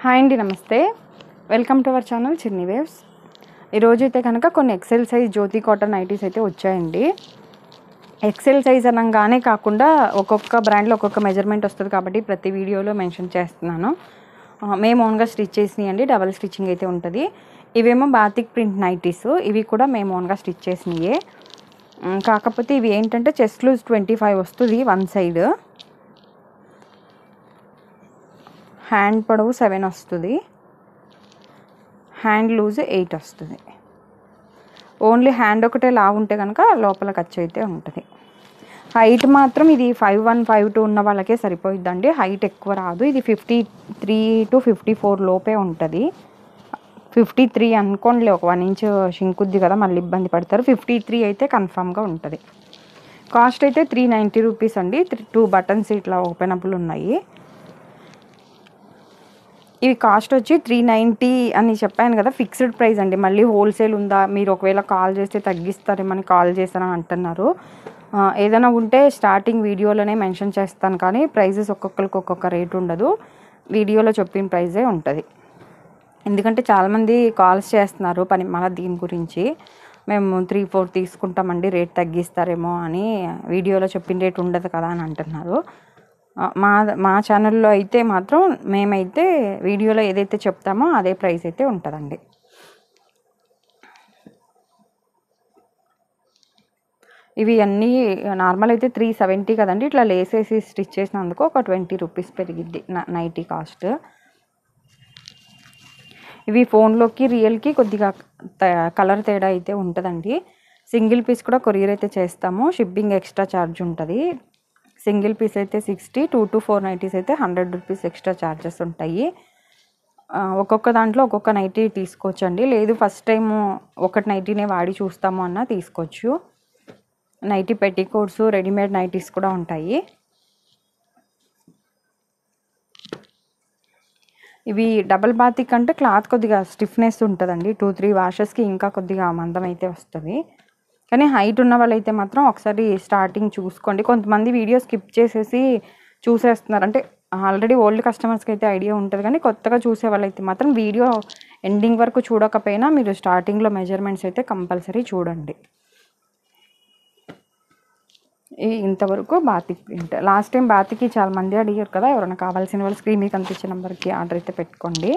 hi అండి నమస్తే welcome to our channel Chinni waves ఈరోజు అయితే కనుక కొన్ని XL size Jyothi cotton nighties అయితే వచ్చాయండి ఎక్సెల్ సైజ్ అనగానే కాకుండా ఒక్కొక్క బ్రాండ్లో ఒక్కొక్క మెజర్మెంట్ వస్తుంది కాబట్టి ప్రతి వీడియోలో మెన్షన్ చేస్తున్నాను ఆ, మేము ఓన్గా స్టిచ్ చేసినాయి అండి డబల్ స్టిచ్చింగ్ అయితే ఉంటుంది ఇవేమో బాతిక్ ప్రింట్ నైటీస్ ఇవి కూడా మేము ఓన్గా స్టిచ్ చేసినాయే ఉమ్, కాకపోతే ఇవి ఏంటంటే చెస్ట్ లూజ్ ట్వంటీ ఫైవ్ వస్తుంది వన్ సైడ్ హ్యాండ్ పొడవు సెవెన్ వస్తుంది హ్యాండ్ లూజ్ ఎయిట్ వస్తుంది ఓన్లీ హ్యాండ్ ఒకటే లావు ఉంటే కనుక లోపల ఖర్చు అయితే ఉంటుంది హైట్ మాత్రం ఇది ఫైవ్ వన్ ఫైవ్ టూ ఉన్న వాళ్ళకే సరిపోయిద్దండి హైట్ ఎక్కువ రాదు ఇది fifty three to fifty four లోపే ఉంటుంది ఫిఫ్టీ త్రీ అనుకోండి ఒక వన్ ఇంచ్ షింకుద్ది కదా మళ్ళీ ఇబ్బంది పడతారు ఫిఫ్టీ త్రీ అయితే కన్ఫామ్గా ఉంటుంది కాస్ట్ అయితే త్రీ నైంటీ రూపీస్ అండి త్రీ టూ బటన్స్ ఇట్లా ఓపెన్ అప్లు ఉన్నాయి ఇవి కాస్ట్ వచ్చి త్రీ నైంటీ అని చెప్పాను కదా ఫిక్స్డ్ ప్రైస్ అండి మళ్ళీ హోల్సేల్ ఉందా మీరు ఒకవేళ కాల్ చేస్తే తగ్గిస్తారేమని కాల్ చేస్తారని అంటున్నారు ఆ, ఏదైనా ఉంటే స్టార్టింగ్ వీడియోలోనే మెన్షన్ చేస్తాను కానీ ప్రైజెస్ ఒక్కొక్కరికి ఒక్కొక్క రేట్ ఉండదు వీడియోలో చెప్పిన ప్రైజే ఉంటుంది ఎందుకంటే చాలామంది కాల్స్ చేస్తున్నారు పని మన దీని గురించి మేము త్రీ ఫోర్ తీసుకుంటామండి రేట్ తగ్గిస్తారేమో అని వీడియోలో చెప్పిన రేట్ ఉండదు కదా అని అంటున్నారు ఆ, మా మా ఛానల్లో అయితే మాత్రం మేమైతే వీడియోలో ఏదైతే చెప్తామో అదే ప్రైస్ అయితే ఉంటుందండి ఇవి అన్నీ నార్మల్ అయితే త్రీ సెవెంటీ కదండి ఇట్లా లేసేసి స్టిచ్ చేసినందుకు ఒక ట్వంటీ రూపీస్ పెరిగిద్ది నైటీ కాస్ట్ ఇవి ఫోన్లోకి రియల్కి కొద్దిగా త- కలర్ తేడా అయితే ఉంటుందండి సింగిల్ పీస్ కూడా కొరియర్ అయితే చేస్తాము షిప్పింగ్ ఎక్స్ట్రా ఛార్జ్ ఉంటుంది సింగిల్ పీస్ అయితే sixty two to four nighties అయితే హండ్రెడ్ రూపీస్ ఎక్స్ట్రా ఛార్జెస్ ఉంటాయి ఆ, ఒక్కొక్క దాంట్లో ఒక్కొక్క నైటీ తీసుకోవచ్చండి లేదు ఫస్ట్ టైం ఒకటి నైటీనే వాడి చూస్తాము అన్న తీసుకోవచ్చు నైటీ పెట్టికోట్స్ రెడీమేడ్ నైటీస్ కూడా ఉంటాయి ఇవి డబల్ బాతిక్ అంటే క్లాత్ కొద్దిగా స్టిఫ్నెస్ ఉంటుందండి టూ త్రీ వాషెస్కి ఇంకా కొద్దిగా మందం అయితే వస్తుంది కానీ హైట్ ఉన్న వాళ్ళైతే మాత్రం ఒకసారి స్టార్టింగ్ చూసుకోండి కొంతమంది వీడియో స్కిప్ చేసేసి చూసేస్తున్నారు అంటే ఆల్రెడీ ఓల్డ్ కస్టమర్స్కి అయితే ఐడియా ఉంటుంది కానీ కొత్తగా చూసే వాళ్ళైతే మాత్రం వీడియో ఎండింగ్ వరకు చూడకపోయినా మీరు స్టార్టింగ్లో మెజర్మెంట్స్ అయితే కంపల్సరీ చూడండి ఈ ఇంతవరకు బాతిక్ ప్రింట్ లాస్ట్ టైం బాతికి చాలా మంది అడిగారు కదా ఎవరైనా కావాల్సిన వాళ్ళు స్క్రీన్ మీద కనిపించే నెంబర్కి ఆర్డర్ అయితే పెట్టుకోండి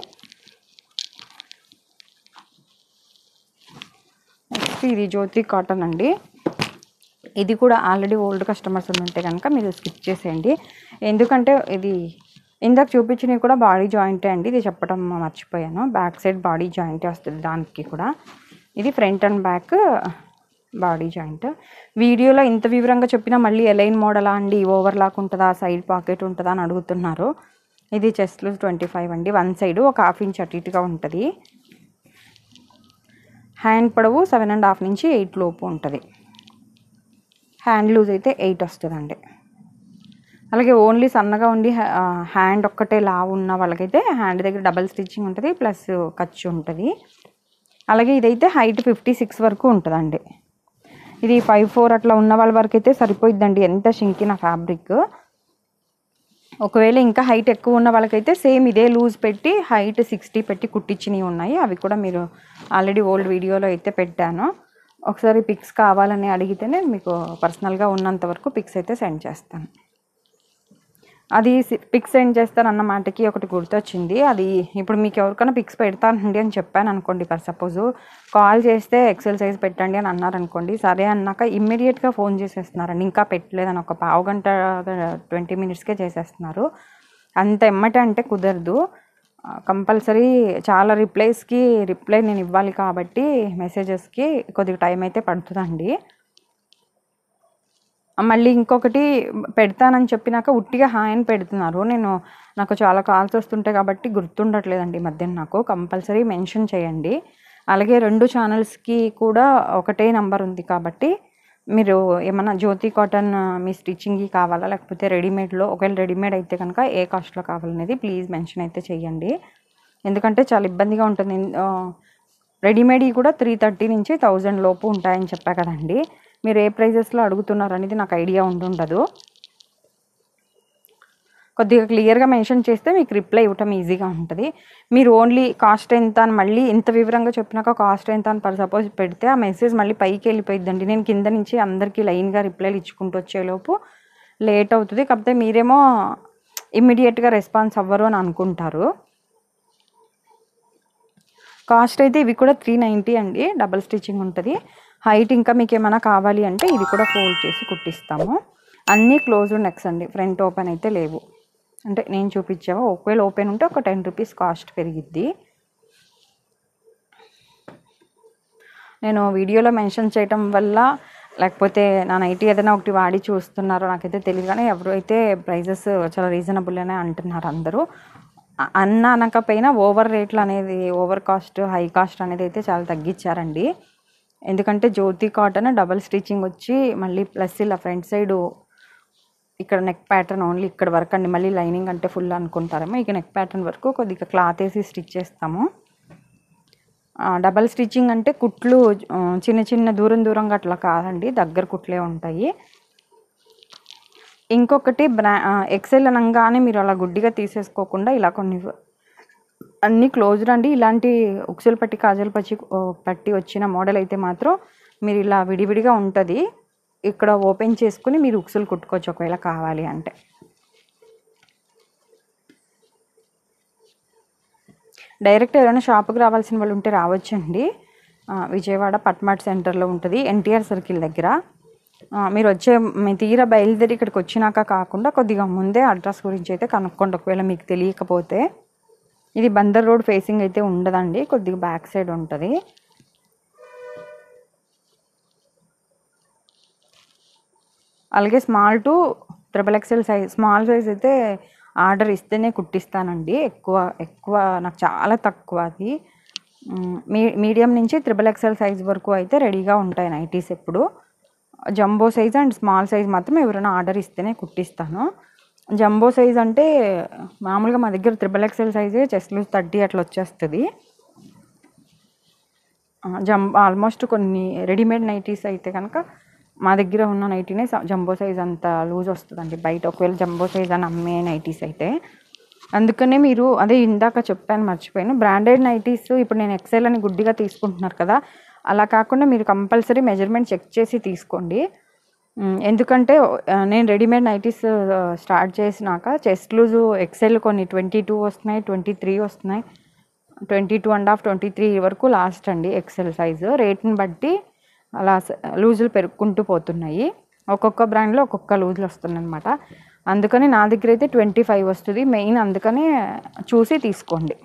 నెక్స్ట్ ఇది జ్యోతి కాటన్ అండి ఇది కూడా ఆల్రెడీ ఓల్డ్ కస్టమర్స్ ఉంటే కనుక మీరు స్కిప్ చేసేయండి ఎందుకంటే ఇది ఇందాక చూపించినవి కూడా బాడీ జాయింటే అండి ఇది చెప్పడం మర్చిపోయాను బ్యాక్ సైడ్ బాడీ జాయింటే వస్తుంది దానికి కూడా ఇది front and back body joint వీడియోలో ఇంత వివరంగా చెప్పినా మళ్ళీ ఎలైన్ మోడలా అండి ఓవర్ లాక్ ఉంటుందా సైడ్ పాకెట్ ఉంటుందా అని అడుగుతున్నారు ఇది చెస్ట్ లూజ్ ట్వంటీ ఫైవ్ అండి వన్ సైడ్ ఒక హాఫ్ ఇంచ్ అటు ఇటుగా ఉంటుంది హ్యాండ్ పొడవు సెవెన్ అండ్ హాఫ్ నుంచి ఎయిట్ లోపు ఉంటుంది హ్యాండ్ లూజ్ అయితే ఎయిట్ వస్తుందండి అలాగే ఓన్లీ సన్నగా ఉండి హ్యా- ఆ, హ్యాండ్ ఒక్కటే లావు ఉన్న వాళ్ళకైతే హ్యాండ్ దగ్గర డబల్ స్టిచ్చింగ్ ఉంటుంది ప్లస్ ఖర్చు ఉంటుంది అలాగే ఇదైతే హైట్ ఫిఫ్టీ సిక్స్ వరకు ఉంటుందండి ఇది ఫైవ్ ఫోర్ అట్లా ఉన్న వాళ్ళ వరకు అయితే సరిపోయిద్దండి ఎంత షింకిన ఫ్యాబ్రిక్ ఒకవేళ ఇంకా హైట్ ఎక్కువ ఉన్న వాళ్ళకైతే సేమ్ ఇదే లూజ్ పెట్టి హైట్ సిక్స్టీ పెట్టి కుట్టించినవి ఉన్నాయి అవి కూడా మీరు ఆల్రెడీ ఓల్డ్ వీడియోలో అయితే పెట్టాను ఒకసారి పిక్స్ కావాలని అడిగితేనే మీకు పర్సనల్గా ఉన్నంత వరకు పిక్స్ అయితే సెండ్ చేస్తాను అది పిక్స్ సెండ్ చేస్తాను అన్న మాటకి ఒకటి గుర్తొచ్చింది అది ఇప్పుడు మీకు ఎవరికైనా పిక్స్ పెడతానండి అని చెప్పాను అనుకోండి ఫర్ సపోజ్ కాల్ చేస్తే ఎక్సెల్ సైజ్ పెట్టండి అని అన్నారు అనుకోండి సరే అన్నాక ఇమ్మీడియట్గా ఫోన్ చేసేస్తున్నారండి ఇంకా పెట్టలేదని ఒక పావు గంట ట్వంటీ మినిట్స్కే చేసేస్తున్నారు అంత ఎమ్మటే అంటే కుదరదు కంపల్సరీ చాలా రిప్లైస్కి రిప్లై నేను ఇవ్వాలి కాబట్టి మెసేజెస్కి కొద్దిగా టైం అయితే పడుతుందండి మళ్ళీ ఇంకొకటి పెడతానని చెప్పినాక ఉట్టిగా హాయ్ అని పెడుతున్నారు నేను నాకు చాలా కాల్స్ వస్తుంటాయి కాబట్టి గుర్తుండట్లేదండి ఈ మధ్యన నాకు కంపల్సరీ మెన్షన్ చేయండి అలాగే రెండు ఛానల్స్కి కూడా ఒకటే నంబర్ ఉంది కాబట్టి మీరు ఏమన్నా జ్యోతి కాటన్ మీ స్టిచ్చింగ్కి కావాలా లేకపోతే రెడీమేడ్లో ఒకవేళ రెడీమేడ్ అయితే కనుక ఏ కాస్ట్లో కావాలనేది ప్లీజ్ మెన్షన్ అయితే చేయండి ఎందుకంటే చాలా ఇబ్బందిగా ఉంటుంది ఆ, రెడీమేడ్ కూడా త్రీ థర్టీ నుంచి థౌజండ్ లోపు ఉంటాయని చెప్పా కదండి మీరు ఏ ప్రైజెస్లో అడుగుతున్నారు అనేది నాకు ఐడియా ఉండుండదు కొద్దిగా క్లియర్గా మెన్షన్ చేస్తే మీకు రిప్లై ఇవ్వటం ఈజీగా ఉంటుంది మీరు ఓన్లీ కాస్ట్ ఎంత అని మళ్ళీ ఇంత వివరంగా చెప్పినాక కాస్ట్ ఎంత అని పర్ సపోజ్ పెడితే ఆ మెసేజ్ మళ్ళీ పైకి వెళ్ళిపోయిద్దండి నేను కింద నుంచి అందరికీ లైన్గా రిప్లైలు ఇచ్చుకుంటూ వచ్చేలోపు లేట్ అవుతుంది కాకపోతే మీరేమో ఇమ్మీడియట్గా రెస్పాన్స్ అవ్వరు అని అనుకుంటారు కాస్ట్ అయితే ఇవి కూడా త్రీ నైంటీ అండి డబల్ స్టిచ్చింగ్ ఉంటుంది హైట్ ఇంకా మీకు ఏమైనా కావాలి అంటే ఇది కూడా ఫోల్డ్ చేసి కుట్టిస్తాము అన్నీ క్లోజ్డ్ నెక్స్ అండి ఫ్రంట్ ఓపెన్ అయితే లేవు అంటే నేను చూపించావా ఒకవేళ ఓపెన్ ఉంటే ఒక టెన్ రూపీస్ కాస్ట్ పెరిగిద్ది నేను వీడియోలో మెన్షన్ చేయటం వల్ల లేకపోతే నా నైటీ ఏదైనా ఒకటి వాడి చూస్తున్నారో నాకైతే తెలియదు కానీ ఎవరు అయితే ప్రైజెస్ చాలా రీజనబుల్ అనే అంటున్నారు అందరూ అ- అన్న అనకపోయినా ఓవర్ రేట్లు అనేది ఓవర్ కాస్ట్ హై కాస్ట్ అనేది అయితే చాలా తగ్గించారండి ఎందుకంటే జ్యోతి కాటన్ డబల్ స్టిచ్చింగ్ వచ్చి మళ్ళీ ప్లస్ ఇలా ఫ్రంట్ సైడ్ ఇక్కడ నెక్ ప్యాటర్న్ ఓన్లీ ఇక్కడ వరకు అండి మళ్ళీ లైనింగ్ అంటే ఫుల్ అనుకుంటారేమో ఇక నెక్ ప్యాటర్న్ వరకు కొద్దిగా క్లాత్ వేసి స్టిచ్ చేస్తాము ఆ, డబల్ స్టిచ్చింగ్ అంటే కుట్లు ఆ, చిన్న చిన్న దూరం దూరంగా అట్లా కాదండి దగ్గర కుట్లే ఉంటాయి ఇంకొకటి బ్రా ఎక్సెల్ అనగానే మీరు అలా గుడ్డిగా తీసేసుకోకుండా ఇలా కొన్ని అన్నీ క్లోజ్డ్ అండి ఇలాంటి ఉక్సులు పట్టి కాజల్ పచ్చి ఓ, పట్టి వచ్చిన మోడల్ అయితే మాత్రం మీరు ఇలా విడివిడిగా ఉంటుంది ఇక్కడ ఓపెన్ చేసుకుని మీరు ఉక్సులు కుట్టుకోవచ్చు ఒకవేళ కావాలి అంటే డైరెక్ట్ ఎవరైనా షాప్కి రావాల్సిన వాళ్ళు ఉంటే రావచ్చండి ఆ, విజయవాడ పట్మాట్ సెంటర్లో ఉంటుంది ఎన్టీఆర్ సర్కిల్ దగ్గర ఆ, మీరు వచ్చే మీ తీర బయలుదేరి ఇక్కడికి వచ్చినాక కాకుండా కొద్దిగా ముందే అడ్రస్ గురించి అయితే కనుక్కోండి ఒకవేళ మీకు తెలియకపోతే ఇది బందర్ రోడ్ ఫేసింగ్ అయితే ఉండదండి కొద్దిగా బ్యాక్ సైడ్ ఉంటుంది అలాగే small to triple XL size small size అయితే ఆర్డర్ ఇస్తేనే కుట్టిస్తానండి ఎక్కువ ఎక్కువ నాకు చాలా తక్కువ అది మ్, మీ మీడియం నుంచి త్రిబుల్ ఎక్సెల్ సైజ్ వరకు అయితే రెడీగా ఉంటాయి నైటీస్ ఎప్పుడు jumbo size and small size మాత్రం ఎవరైనా ఆర్డర్ ఇస్తేనే కుట్టిస్తాను జంబో సైజ్ అంటే మామూలుగా మా దగ్గర త్రిబుల్ ఎక్సెల్ సైజే చెస్ట్ లూజ్ థర్టీ అట్లా వచ్చేస్తుంది జం ఆల్మోస్ట్ కొన్ని రెడీమేడ్ నైటీస్ అయితే కనుక మా దగ్గర ఉన్న నైటీనే జంబో సైజ్ అంత లూజ్ వస్తుందండి బయట ఒకవేళ జంబో సైజ్ అని అమ్మే నైటీస్ అయితే అందుకనే మీరు అదే ఇందాక చెప్పాను మర్చిపోయాను బ్రాండెడ్ నైటీస్ ఇప్పుడు నేను ఎక్సెల్ అని గుడ్డిగా తీసుకుంటున్నారు కదా అలా కాకుండా మీరు కంపల్సరీ మెజర్మెంట్ చెక్ చేసి తీసుకోండి ఉమ్, ఎందుకంటే ఆ, నేను రెడీమేడ్ నైటీస్ స్టార్ట్ చేసినాక చెస్ట్ లూజు ఎక్సెల్ కొన్ని ట్వంటీ టూ వస్తున్నాయి ట్వంటీ త్రీ వస్తున్నాయి twenty two and half twenty three వరకు లాస్ట్ అండి ఎక్సెల్ సైజు రేట్ని బట్టి అలా స- లూజులు పెరుగుకుంటూ పోతున్నాయి ఒక్కొక్క బ్రాండ్లో ఒక్కొక్క లూజులు వస్తున్నాయి అనమాట అందుకని నా దగ్గర అయితే ట్వంటీ ఫైవ్ వస్తుంది మెయిన్ అందుకనే చూసి తీసుకోండి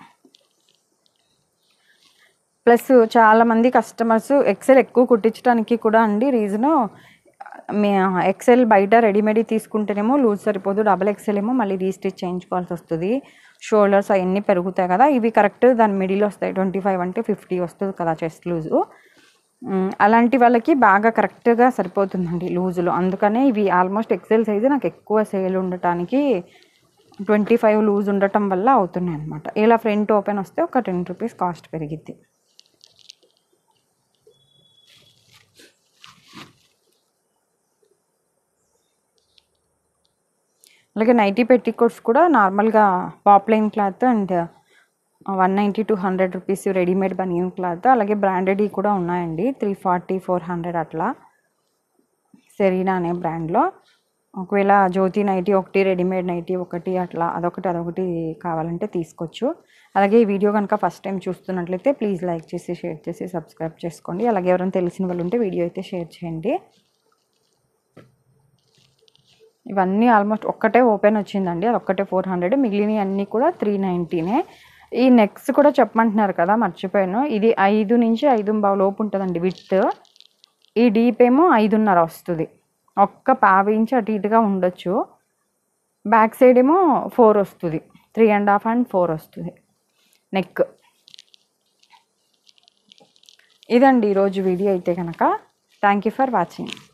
ప్లస్ చాలామంది కస్టమర్స్ ఎక్సెల్ ఎక్కువ కుట్టించడానికి కూడా అండి రీజను మీ ఎక్సెల్ బయట రెడీమేడ్ తీసుకుంటేనేమో లూజ్ సరిపోదు డబల్ ఎక్సెల్ ఏమో మళ్ళీ రీస్టిచ్ చేయించుకోవాల్సి వస్తుంది షోల్డర్స్ అవన్నీ పెరుగుతాయి కదా ఇవి కరెక్ట్ దాని మిడిల్ వస్తాయి ట్వంటీ ఫైవ్ అంటే ఫిఫ్టీ వస్తుంది కదా చెస్ట్ లూజు మ్, అలాంటి వాళ్ళకి బాగా కరెక్ట్గా సరిపోతుందండి లూజులో అందుకనే ఇవి ఆల్మోస్ట్ ఎక్సెల్ సైజు నాకు ఎక్కువ సేల్ ఉండటానికి ట్వంటీ ఫైవ్ లూజ్ ఉండటం వల్ల అవుతున్నాయి అనమాట ఇలా ఫ్రంట్ ఓపెన్ వస్తే ఒక టెన్ రూపీస్ కాస్ట్ పెరిగిద్ది అలాగే నైటీ పెట్టికోట్స్ కూడా నార్మల్గా poplin cloth and one ninety two hundred rupees readymade banian cloth అలాగే బ్రాండెడ్ కూడా ఉన్నాయండి త్రీ ఫార్టీ ఫోర్ హండ్రెడ్ అట్లా సెరీనా అనే బ్రాండ్లో ఒకవేళ జ్యోతి నైటీ ఒకటి రెడీమేడ్ నైటీ ఒకటి అట్లా అదొకటి అదొకటి కావాలంటే తీసుకోవచ్చు అలాగే ఈ వీడియో కనుక ఫస్ట్ టైం చూస్తున్నట్లయితే ప్లీజ్ లైక్ చేసి షేర్ చేసి సబ్స్క్రైబ్ చేసుకోండి అలాగే ఎవరైనా తెలిసిన వాళ్ళు ఉంటే వీడియో అయితే షేర్ చేయండి ఇవన్నీ ఆల్మోస్ట్ ఒక్కటే ఓపెన్ వచ్చిందండి అది ఒక్కటే ఫోర్ హండ్రెడ్ మిగిలినవి అన్నీ కూడా త్రీ నైంటీనే ఈ నెక్స్ట్ కూడా చెప్పమంటున్నారు కదా మర్చిపోయాను ఇది ఐదు నుంచి ఐదు బావు లోపు ఉంటుందండి విత్ ఈ డీప్ ఏమో ఐదున్నర వస్తుంది ఒక్క పావు ఇంచ్ అటు ఇటుగా ఉండొచ్చు బ్యాక్ సైడ్ ఏమో ఫోర్ వస్తుంది three and half and four వస్తుంది నెక్ ఇదండి ఈరోజు వీడియో అయితే కనుక థ్యాంక్ యూ ఫర్ వాచింగ్